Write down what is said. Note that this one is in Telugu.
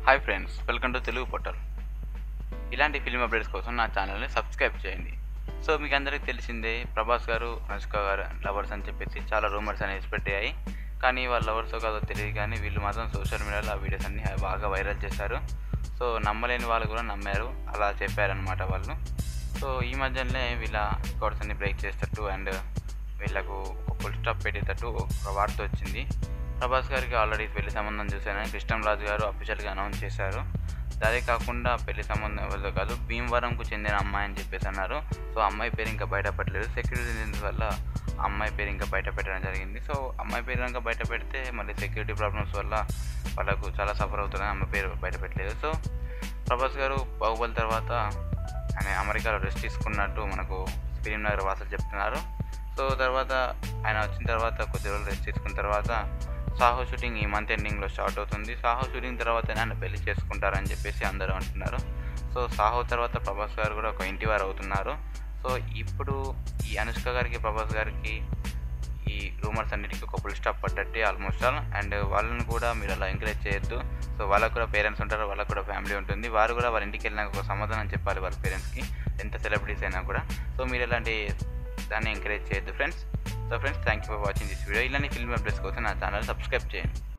hi friends welcome to Telugu portal ఇలాంటి ఫిల్మ్ అప్డేట్స్ కోసం నా ఛానల్ని సబ్స్క్రైబ్ చేయండి సో మీకు అందరికీ తెలిసిందే ప్రభాస్ గారు అనుష్క గారు లవర్స్ అని చెప్పేసి చాలా రూమర్స్ అనేవి స్ప్రెడ్ అయ్యాయి కానీ వాళ్ళ లవర్స్ కాదో తెలియదు కానీ వీళ్ళు మాత్రం సోషల్ మీడియాలో ఆ వీడియోస్ అన్ని బాగా వైరల్ చేశారు సో నమ్మలేని వాళ్ళు కూడా నమ్మారు అలా చెప్పారనమాట వాళ్ళు సో ఈ మధ్యలోనే వీళ్ళ రికార్డ్స్ అన్ని బ్రేక్ చేసేటట్టు అండ్ వీళ్ళకు ఒక ఫుల్ స్టాప్ పెట్టేటట్టు ఒక వార్త వచ్చింది ప్రభాస్ గారికి ఆల్రెడీ పెళ్లి సంబంధం చూశానని కృష్ణంరాజు గారు అఫీషియల్గా అనౌన్స్ చేశారు అదే కాకుండా పెళ్లి సంబంధం ఎవరితో కాదు భీమవరంకు చెందిన అమ్మాయి అని చెప్పేసి అన్నారు సో అమ్మాయి పేరు ఇంకా బయటపడలేదు సెక్యూరిటీ రీజన్స్ వల్ల ఆ అమ్మాయి పేరు ఇంకా బయట పెట్టడం జరిగింది సో అమ్మాయి పేరు ఇంకా బయట పెడితే మళ్ళీ సెక్యూరిటీ ప్రాబ్లమ్స్ వల్ల వాళ్ళకు చాలా సఫర్ అవుతుందని అమ్మాయి పేరు బయట పెట్టలేదు సో ప్రభాస్ గారు బాహుబలి తర్వాత ఆయన అమెరికాలో రెస్ట్ తీసుకున్నట్టు మనకు ఫిలిం నగర్ వాసులు చెప్తున్నారు సో తర్వాత ఆయన వచ్చిన తర్వాత కొద్ది రోజులు రెస్ట్ తీసుకున్న తర్వాత సాహో షూటింగ్ ఈ మంత్ ఎండింగ్లో స్టార్ట్ అవుతుంది సాహో షూటింగ్ తర్వాత ఆయన పెళ్లి చేసుకుంటారని చెప్పేసి అందరూ అంటున్నారు సో సాహో తర్వాత ప్రభాస్ గారు కూడా ఒక ఇంటి వారు అవుతున్నారు సో ఇప్పుడు ఈ అనుష్క గారికి ప్రభాస్ గారికి ఈ రూమర్స్ అన్నిటికీ ఒక ఫుల్ స్టాప్ పడ్డట్టే ఆల్మోస్ట్ ఆల్ అండ్ వాళ్ళని కూడా మీరు అలా ఎంకరేజ్ చేయొద్దు సో వాళ్ళకు కూడా పేరెంట్స్ ఉంటారు వాళ్ళకు కూడా ఫ్యామిలీ ఉంటుంది వారు కూడా వాళ్ళ ఇంటికి వెళ్ళినాక ఒక సమాధానం చెప్పాలి వాళ్ళ పేరెంట్స్కి ఎంత సెలబ్రిటీస్ అయినా కూడా సో మీరు ఇలాంటి దాన్ని ఎంకరేజ్ చేయొద్దు friends so friends thank you for watching this video ఇలాంటి ఫిల్మ్ అప్డేట్స్ కోసం నా ఛానల్ సబ్స్క్రైబ్ చేయండి